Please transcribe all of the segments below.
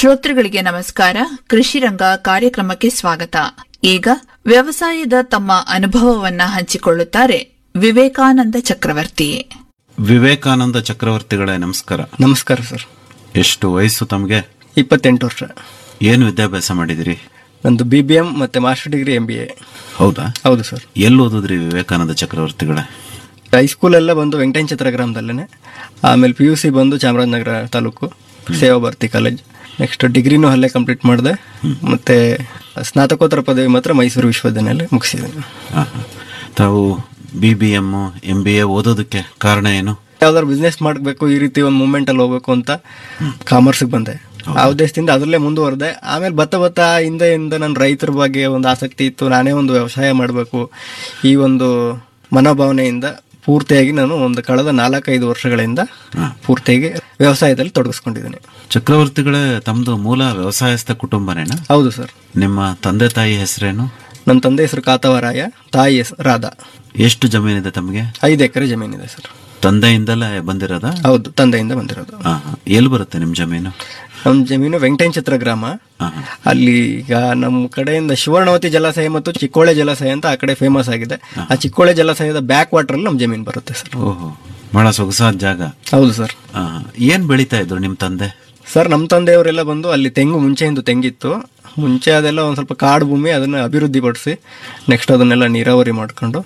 ಶ್ರೋತೃಗಳಿಗೆ ನಮಸ್ಕಾರ ಕೃಷಿ ರಂಗ ಕಾರ್ಯಕ್ರಮಕ್ಕೆ ಸ್ವಾಗತ ಈಗ ವ್ಯವಸಾಯದ ತಮ್ಮ ಅನುಭವವನ್ನ ಹಂಚಿಕೊಳ್ಳುತ್ತಾರೆ ವಿವೇಕಾನಂದ ಚಕ್ರವರ್ತಿ ವಿವೇಕಾನಂದ ಚಕ್ರವರ್ತಿಗಳೇ ನಮಸ್ಕಾರ ನಮಸ್ಕಾರ ಸರ್ ಎಷ್ಟು ವಯಸ್ಸು ತಮಗೆ ಇಪ್ಪತ್ತೆಂಟು ವರ್ಷ ಏನು ವಿದ್ಯಾಭ್ಯಾಸ ಮಾಡಿದಿರಿ ನಂದು ಬಿ ಬಿ ಎಂ ಮತ್ತು master degree M B A ಹೌದಾ ಹೌದು ಸರ್ ಎಲ್ಲಿ ಓದಿದ್ರಿ ವಿವೇಕಾನಂದ ಚಕ್ರವರ್ತಿಗಳೇ ಹೈಸ್ಕೂಲೆಲ್ಲ ಬಂದು ವೆಂಕಟೇಶ್ವರ ಗ್ರಾಮದಲ್ಲೇ ಆಮೇಲೆ ಪಿ ಯು ಸಿ ಬಂದು ಚಾಮರಾಜನಗರ ತಾಲೂಕು ಸೇವಾ ಭಾರತಿ ಕಾಲೇಜ್ ನೆಕ್ಸ್ಟ್ ಡಿಗ್ರಿನೂ ಅಲ್ಲೇ ಕಂಪ್ಲೀಟ್ ಮಾಡಿದೆ ಮತ್ತು ಸ್ನಾತಕೋತ್ತರ ಪದವಿ ಮಾತ್ರ ಮೈಸೂರು ವಿಶ್ವವಿದ್ಯಾನಿಲಯ ಮುಗಿಸಿದ್ದೀನಿ ಹಾ, ಹಾ. ತಾವು B B M M B A ಓದೋದಕ್ಕೆ ಕಾರಣ ಏನು ಯಾವ್ದಾದ್ರು ಬಿಸ್ನೆಸ್ ಮಾಡಬೇಕು ಈ ರೀತಿ ಒಂದು ಮೂಮೆಂಟಲ್ಲಿ ಹೋಗ್ಬೇಕು ಅಂತ ಕಾಮರ್ಸ್ಗೆ ಬಂದೆ ಆ ಉದ್ದೇಶದಿಂದ ಅದರಲ್ಲೇ ಮುಂದುವರೆದೆ ಆಮೇಲೆ ಬತ್ತ ಬತ್ತ ಹಿಂದೆ ಹಿಂದೆ ನನ್ನ ರೈತರ ಬಗ್ಗೆ ಒಂದು ಆಸಕ್ತಿ ಇತ್ತು ನಾನೇ ಒಂದು ವ್ಯವಸಾಯ ಮಾಡಬೇಕು ಈ ಒಂದು ಮನೋಭಾವನೆಯಿಂದ ಪೂರ್ತಿಯಾಗಿ ನಾನು ಒಂದು ಕಳೆದ ನಾಲ್ಕೈದು ವರ್ಷಗಳಿಂದ ಪೂರ್ತಿಯಾಗಿ ವ್ಯವಸಾಯದಲ್ಲಿ ತೊಡಗಿಸ್ಕೊಂಡಿದ್ದೀನಿ ಚಕ್ರವರ್ತಿಗಳೇ ತಮ್ಮದು ಮೂಲ ವ್ಯವಸಾಯಸ್ಥ ಕುಟುಂಬನೇನಾ ಹೌದು ಸರ್ ನಿಮ್ಮ ತಂದೆ ತಾಯಿ ಹೆಸರೇನು ನನ್ನ ತಂದೆ ಹೆಸರು ಕಾತವರಾಯ ತಾಯಿ ಹೆಸರು ರಾಧಾ ಎಷ್ಟು ಜಮೀನಿದೆ ತಮಗೆ ಐದು ಎಕರೆ ಜಮೀನಿದೆ ಸರ್ ತಂದೆಯಿಂದಲೇ ಬಂದಿರೋದಾ ಹೌದು ತಂದೆಯಿಂದ ಬಂದಿರೋದು ಹಾ, ಹಾ. ಎಲ್ಲಿ ಬರುತ್ತೆ ನಿಮ್ಮ ಜಮೀನು ನಮ್ಮ ಜಮೀನು ವೆಂಕಟೇಶ್ವರ ಗ್ರಾಮ ಹಾ, ಹಾ. ಅಲ್ಲಿ ಈಗ ನಮ್ಮ ಕಡೆಯಿಂದ ಸುವರ್ಣವತಿ ಜಲಾಶಯ ಮತ್ತು ಚಿಕ್ಕೋಳೆ ಜಲಾಶಯ ಅಂತ ಆ ಕಡೆ ಫೇಮಸ್ ಆಗಿದೆ ಆ ಚಿಕ್ಕೋಳೆ ಜಲಾಶಯದ ಬ್ಯಾಕ್ ವಾಟರ್ ಅಲ್ಲಿ ನಮ್ಮ ಜಮೀನು ಬರುತ್ತೆ ಸರ್ ಓಹೋ ಬಹಳ ಸೊಗಸಾದ ಜಾಗ ಹೌದು ಸರ್ ಹಾ, ಹಾ. ಏನ್ ಬೆಳೀತಾ ಇದ್ರು ನಿಮ್ಮ ತಂದೆ ಸರ್ ನಮ್ಮ ತಂದೆಯವರೆಲ್ಲ ಬಂದು ಅಲ್ಲಿ ತೆಂಗು ಮುಂಚೆಯಿಂದ ತೆಂಗಿತ್ತು ಮುಂಚೆ ಅದೆಲ್ಲ ಒಂದು ಸ್ವಲ್ಪ ಕಾಡು ಭೂಮಿ ಅದನ್ನು ಅಭಿವೃದ್ಧಿಪಡಿಸಿ ನೆಕ್ಸ್ಟ್ ಅದನ್ನೆಲ್ಲ ನೀರಾವರಿ ಮಾಡ್ಕೊಂಡು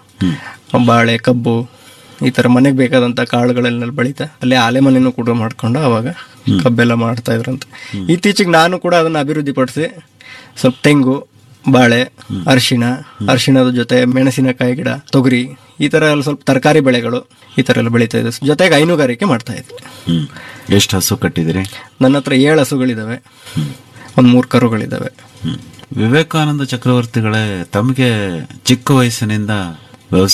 ಬಾಳೆ ಕಬ್ಬು ಈ ಥರ ಮನೆಗೆ ಬೇಕಾದಂಥ ಕಾಳುಗಳೆಲ್ಲ ಬೆಳೀತಾ ಅಲ್ಲಿ ಆಲೆ ಮನೆನೂ ಕೂಡ ಮಾಡ್ಕೊಂಡು ಅವಾಗ ಕಬ್ಬೆಲ್ಲ ಮಾಡ್ತಾ ಇದ್ರಂತೆ ಇತ್ತೀಚೆಗೆ ನಾನು ಕೂಡ ಅದನ್ನು ಅಭಿವೃದ್ಧಿಪಡಿಸಿ ಸ್ವಲ್ಪ ತೆಂಗು ಬಾಳೆ ಅರಿಶಿಣ ಅರಿಶಿಣದ ಜೊತೆ ಮೆಣಸಿನಕಾಯಿ ಗಿಡ ತೊಗರಿ ಈ ಥರ ಎಲ್ಲ ಸ್ವಲ್ಪ ತರಕಾರಿ ಬೆಳೆಗಳು ಈ ಥರ ಎಲ್ಲ ಬೆಳೀತಾ ಇದೆ ಜೊತೆಗೆ ಹೈನುಗಾರಿಕೆ ಮಾಡ್ತಾ ಇದ್ವಿ ಹ್ಮ್ ಎಷ್ಟು ಹಸು ಕಟ್ಟಿದಿರಿ ನನ್ನ ಹತ್ರ ಏಳು ಹಸುಗಳಿದಾವೆ ಒಂದು ಮೂರು ಕರುಗಳಿದಾವೆ ಹ್ಮ್. ವಿವೇಕಾನಂದ ಚಕ್ರವರ್ತಿಗಳೇ ತಮಗೆ ಚಿಕ್ಕ ವಯಸ್ಸಿನಿಂದ